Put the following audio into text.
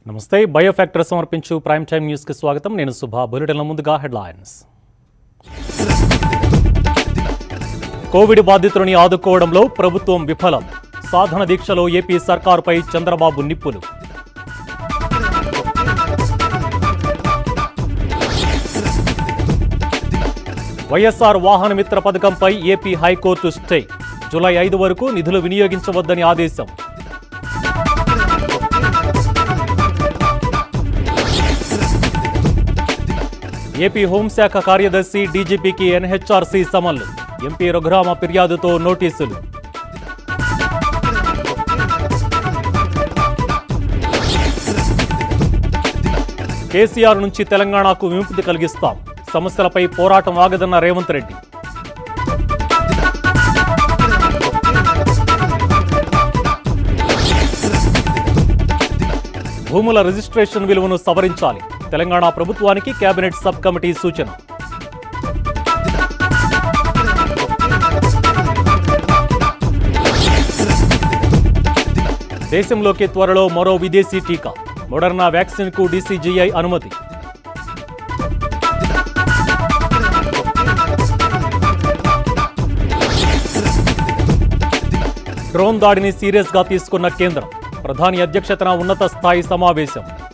నమస్తే బయోఫ్యాక్టర్ సమర్పించు prime time న్యూస్కి స్వాగతం నేను సుభా బులెటిన్ల ముందుగా హెడ్లైన్స్ కోవిడ్ బాధితులని ఆదుకోవడంలో ప్రభుత్వం విఫలం సాధన దీక్షలో ఏపీ సర్కారుపై చంద్రబాబు నిప్పులు వైఎస్ఆర్ వాహన మిత్ర పథకంపై ఏపీ హైకోర్టు స్టే జూలై ఐదు వరకు నిధులు వినియోగించవద్దని ఆదేశం ఏపీ హోంశాఖ కార్యదర్శి డీజీపీకి ఎన్హెచ్ఆర్సీ సమన్లు ఎంపీ రఘురామ ఫిర్యాదుతో నోటీసులు కేసీఆర్ నుంచి తెలంగాణకు విముక్తి కలిగిస్తాం సమస్యలపై పోరాటం ఆగదన్న రేవంత్ రెడ్డి భూముల రిజిస్ట్రేషన్ విలువను సవరించాలి తెలంగాణ ప్రభుత్వానికి కేబినెట్ సబ్ కమిటీ సూచన దేశంలోకి త్వరలో మరో విదేశీ టీకా మోడర్నా వ్యాక్సిన్ కు డీసీజీఐ అనుమతి డ్రోన్ దాడిని సీరియస్ గా తీసుకున్న కేంద్రం ప్రధాని అధ్యక్షతన ఉన్నత స్థాయి సమావేశం